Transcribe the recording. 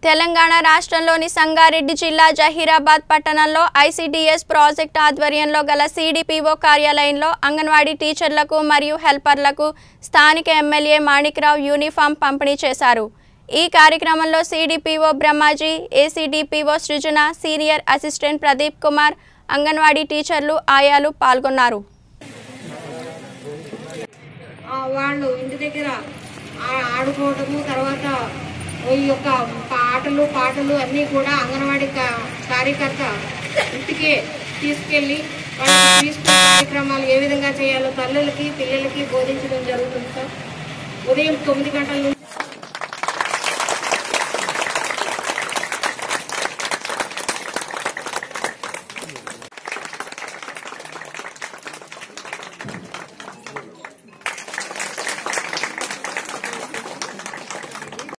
తెలంగాణ రాష్ట్రంలోని సంగారెడ్డి జిల్లా జహీరాబాద్ పట్టణంలో ఐసిడిఎస్ ప్రాజెక్ట్ ఆధ్వర్యంలో గల సిడిపిఓ కార్యాలయంలో అంగన్వాడీ టీచర్లకు మరియు హెల్పర్లకు స్థానిక ఎమ్మెల్యే మాణిక్రావు యూనిఫామ్ పంపిణీ చేశారు ఈ కార్యక్రమంలో CDPO Brahmaji ACDPO Srujana senior assistant Pradeep Kumar anganwadi టీచర్లు ఆయాలు పాల్గొన్నారు ఆ వాళ్ళు ఇంటి దగ్గర ఆ- ఆడుకోవటము తర్వాత ఈ యొక్క ఆటలు పాటలు అన్నీ కూడా అంగన్వాడీ కా- కార్యకర్త ఇంటికే తీసుకెళ్ళి వాళ్ళకి తీసుకున్న కార్యక్రమాలు ఏ విధంగా చేయాలో తల్లులకి పిల్లలకి బోధించడం జరుగుతుంది సార్ ఉదయం తొమ్మిది గంటల నుంచి